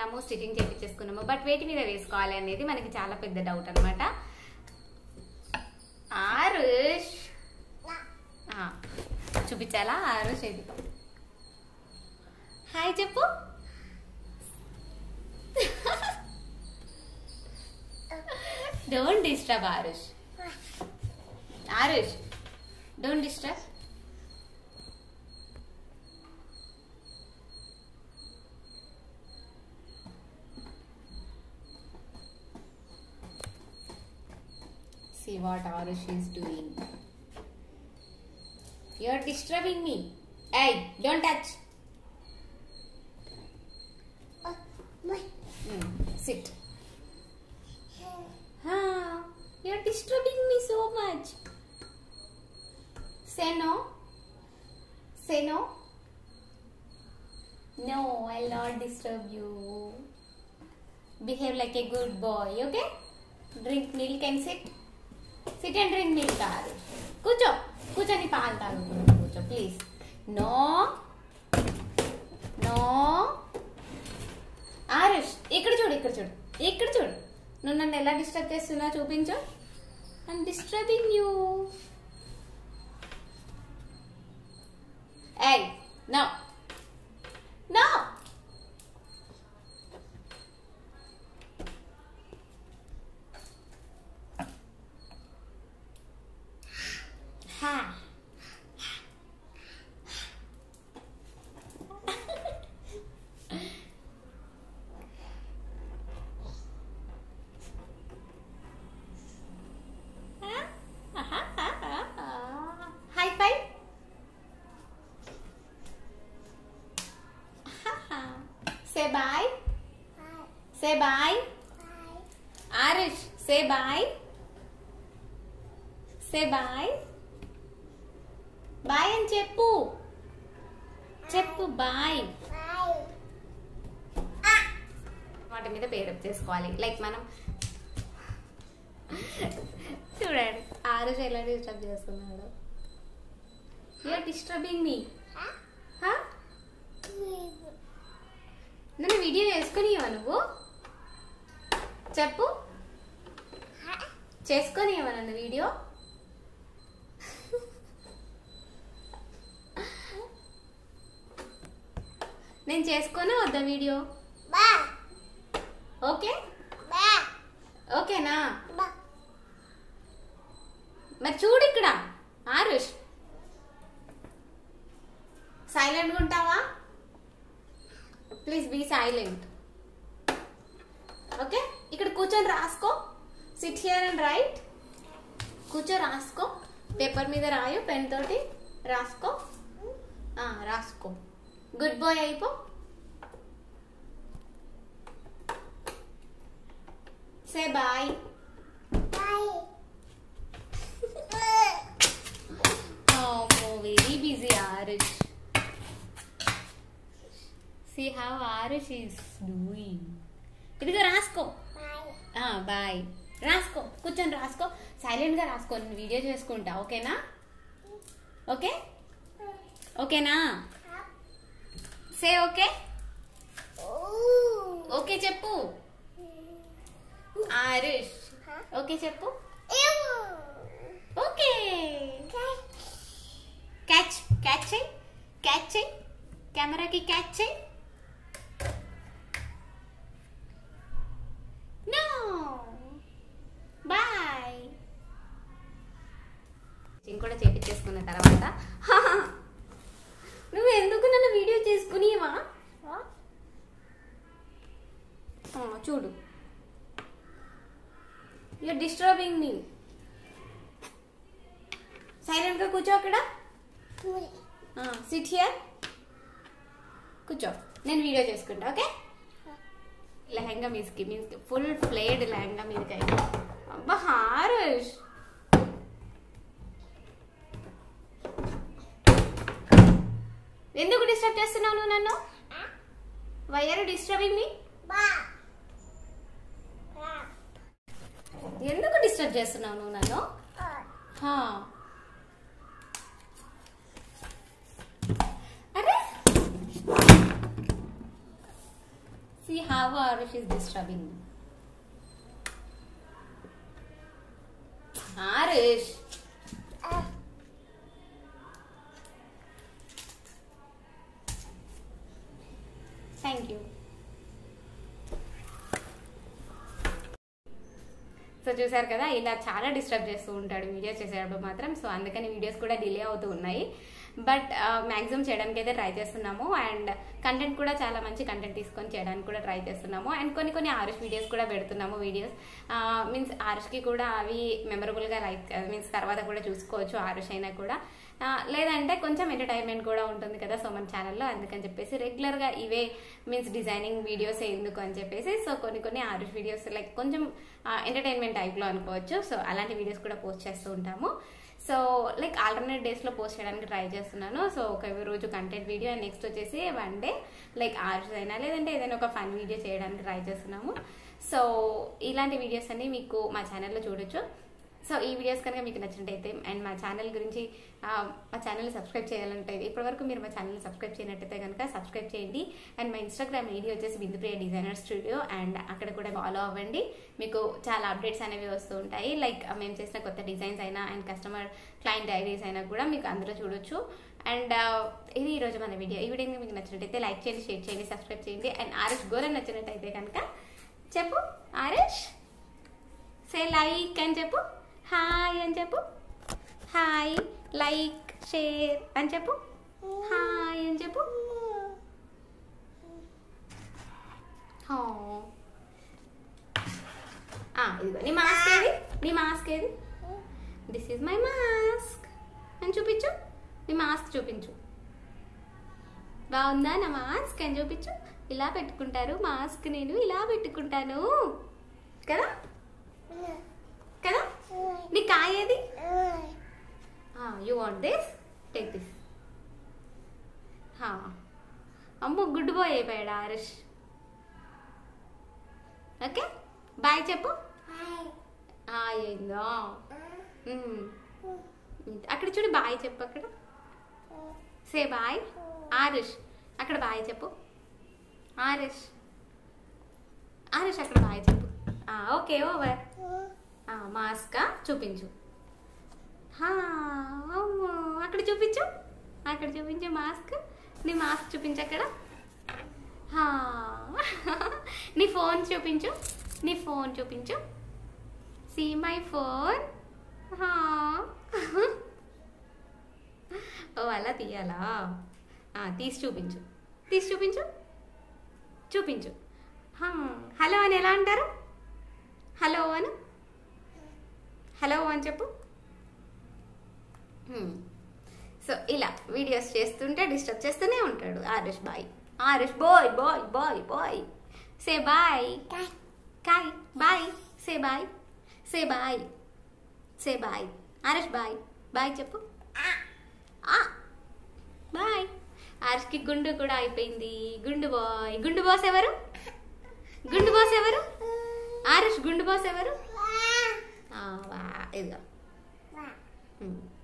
చేపించేసుకున్నాము stitching చేపించేసుకున్నాము but వేటి మీద వేసుకోవాలి అనేది మనకి చాలా పెద్ద డౌట్ అనమాట ఆరుష్ ఆ, చూపించాలా ఆరుష్ ఇది హాయ్ చెప్పు don't disturb Arush Arush don't disturb See what Arush is doing. You're disturbing me. Hey, don't touch. Hmm, sit. Ah, you're disturbing me so much. Say no. Say no. No, I'll not disturb you. Behave like a good boy, okay? Drink milk and sit. Sit and drink milk కాదు కూర్చో కూర్చొని పాలు తాగుతున్నాను కూర్చో please no no Aarush ఇక్కడ చూడు ఇక్కడ చూడు ఇక్కడ చూడు నువ్వు నన్ను ఎలా డిస్టర్బ్ చేస్తున్నా చూపించు I'm disturbing you hey no no హా high five say bye say bye Arush say bye say bye bye అని చెప్పు చెప్పు బాయ్ వాటి మీద పేరప్ చేసుకోవాలి లైక్ మనం చూడండి ఆ రోజు ఎలా డిస్టర్బ్ చేస్తున్నాడు యూఆర్ డిస్టర్బింగ్ మీ నన్ను వీడియో చేసుకునివా నువ్వు చెప్పు చేసుకునివా నన్ను వీడియో నేను చేసుకోనా వద్దా వీడియో ఓకే ఓకేనా మరి చూడు ఇక్కడ ఆరుష్ సైలెంట్గా ఉంటావా ప్లీజ్ బీ సైలెంట్ ఓకే ఇక్కడ కూర్చొని రాసుకో సిట్ హియర్ అండ్ రైట్ కూర్చో రాసుకో పేపర్ మీద రాయు పెన్ తోటి రాసుకో ఆ, రాసుకో గుడ్ బాయ్ అయిపో say bye Oh, very busy Arish. See how Arish is doing. ఇదిగో రాసుకో బాయ్ రాసుకో కూర్చొని రాసుకో సైలెంట్గా రాసుకో నేను వీడియో చేసుకుంటా ఓకేనా ఓకే ఓకేనా సే ఓకే ఓకే చెప్పు ఆరుష్ ఓకే చెప్పు ఓకే క్యాచ్ క్యాచ్ చేయి క్యాచ్ చేయి కెమెరాకి క్యాచ్ చేయి నో బాయ్ కూడా చేపించేసుకున్న తర్వాత నువ్వు ఎందుకు నన్ను వీడియో చేసుకునివా చూడు యూర్ డిస్టర్బింగ్ మీ సైలెంట్గా కూర్చో అక్కడ సిట్ హియర్ కూర్చో నేను వీడియో చేసుకుంటా ఓకే లెహంగా మీదకి మీదకి ఫుల్ ఫ్లేడ్ లెహంగా మీదకి అయింది అబ్బా హారుష్ ఎందుకు డిస్టర్బ్ చేస్తున్నావు నువ్వు నన్ను వై ఆర్ డిస్టర్బింగ్ మీ ఎందుకు డిస్టర్బ్ చేస్తున్నావు నువ్వు నన్ను హా. అరే See how Arush is disturbing me. Arush. Thank you. So చూసారు కదా ఇలా చాలా డిస్టర్బ్ చేస్తూ ఉంటాడు వీడియోస్ చేసేటప్పుడు మాత్రం సో అందుకని వీడియోస్ కూడా డిలే అవుతూ ఉన్నాయి బట్ మ్యాక్సిమం చేయడానికి అయితే ట్రై చేస్తున్నాము అండ్ కంటెంట్ కూడా చాలా మంచి కంటెంట్ తీసుకొని చేయడానికి కూడా ట్రై చేస్తున్నాము అండ్ కొన్ని కొన్ని ఆరుష్ వీడియోస్ కూడా పెడుతున్నాము వీడియోస్ మీన్స్ ఆరుష్కి కూడా అవి మెమరబుల్గా లైక్ మీన్స్ తర్వాత కూడా చూసుకోవచ్చు ఆరుష్ అయినా కూడా ఆ, లేదంటే కొంచెం ఎంటర్టైన్మెంట్ కూడా ఉంటుంది కదా సో మన ఛానల్లో అందుకని చెప్పేసి రెగ్యులర్గా ఇవే మీన్స్ డిజైనింగ్ వీడియోస్ ఎందుకు అని చెప్పేసి సో కొన్ని కొన్ని ఆరుష్ వీడియోస్ లైక్ కొంచెం ఎంటర్టైన్మెంట్ టైప్లో అనుకోవచ్చు సో అలాంటి వీడియోస్ కూడా పోస్ట్ చేస్తూ ఉంటాము సో లైక్ ఆల్టర్నేట్ డేస్లో పోస్ట్ చేయడానికి ట్రై చేస్తున్నాను సో ఒక రోజు కంటెంట్ వీడియో అండ్ నెక్స్ట్ వచ్చేసి వన్ డే లైక్ ఆర్స్ అయినా లేదంటే ఏదైనా ఒక ఫన్ వీడియో చేయడానికి ట్రై చేస్తున్నాము సో ఇలాంటి వీడియోస్ అన్ని మీకు మా ఛానల్లో చూడొచ్చు సో ఈ వీడియోస్ కనుక మీకు నచ్చినట్టయితే అండ్ మా ఛానల్ గురించి ఆ, మా ఛానల్ని సబ్స్క్రైబ్ చేయాలంటే ఇప్పటివరకు మీరు మా ఛానల్ని సబ్స్క్రైబ్ చేయనట్టయితే కనుక సబ్స్క్రైబ్ చేయండి అండ్ మా ఇన్స్టాగ్రామ్ ఐడి వచ్చేసి బిందుప్రియ డిజైనర్ స్టూడియో అండ్ అక్కడ కూడా ఫాలో అవ్వండి మీకు చాలా అప్డేట్స్ అనేవి వస్తూ ఉంటాయి లైక్ మేము చేసిన కొత్త డిజైన్స్ అయినా అండ్ కస్టమర్ క్లయింట్ డైరీస్ అయినా కూడా మీకు అందులో చూడొచ్చు అండ్ ఇది ఈ రోజు మన వీడియో ఈ వీడియో కనుక మీకు నచ్చినట్టయితే లైక్ చేయండి షేర్ చేయండి సబ్స్క్రైబ్ చేయండి అండ్ ఆర్ఎస్ గోరన్ నచ్చినట్టయితే కనుక చెప్పు ఆర్ఎస్ సే లైక్ అని చెప్పు హాయ్ అని చెప్పు హాయ్ లైక్ షేర్ అని చెప్పు హాయ్ అని చెప్పు హా. ఆ, ఇదిగో నీ మాస్క్ ఏది నీ మాస్క్ ఏది దిస్ ఈజ్ మై మాస్క్ అని చూపించు నీ మాస్క్ చూపించు బాగుందా నా మాస్క్ అని చూపించు ఇలా పెట్టుకుంటారు మాస్క్ నేను ఇలా పెట్టుకుంటాను కదా కదా నీ కాయ ఏది you want this take this అమ్మ గుడ్ బాయ్ అయిపోయాడు ఆరుష్ ఓకే బాయ్ చెప్పు హాయ్ అయిందా మ్మ్. అక్కడ చూడు బాయ్ చెప్పు అక్కడ సే బాయ్ ఆరుష్ అక్కడ బాయ్ చెప్పు ఆరుష్ ఆరుష్ అక్కడ బాయ్ చెప్పు ఓకే ఓవర్ మాస్క్ చూపించు హా, అమ్మో. అక్కడ చూపించు అక్కడ చూపించు మాస్క్ నీ మాస్క్ చూపించు అక్కడ హా. నీ ఫోన్ చూపించు నీ ఫోన్ చూపించు సీ మై ఫోన్ హా. ఓ అలా తీయాలా ఆ, తీసి చూపించు తీసి చూపించు చూపించు హా. హలో అని ఎలా అంటారు హలో అను హలో అని చెప్పు హ్మ్. సో ఇలా వీడియోస్ చేస్తుంటే డిస్టర్బ్ చేస్తూనే ఉంటాడు Aarush bye Aarush bye bye bye bye say bye కాయ్ bye say bye say bye say bye Aarush bye bye చెప్పు ఆ బాయ్ ఆరుష్కి గుండు కూడా అయిపోయింది గుండు బాయ్ గుండు బాస్ ఎవరు గుండు బాస్ ఎవరు ఆరుష్ గుండు బాస్ ఎవరు ఆ, వా- ఇదిగో హ్మ్.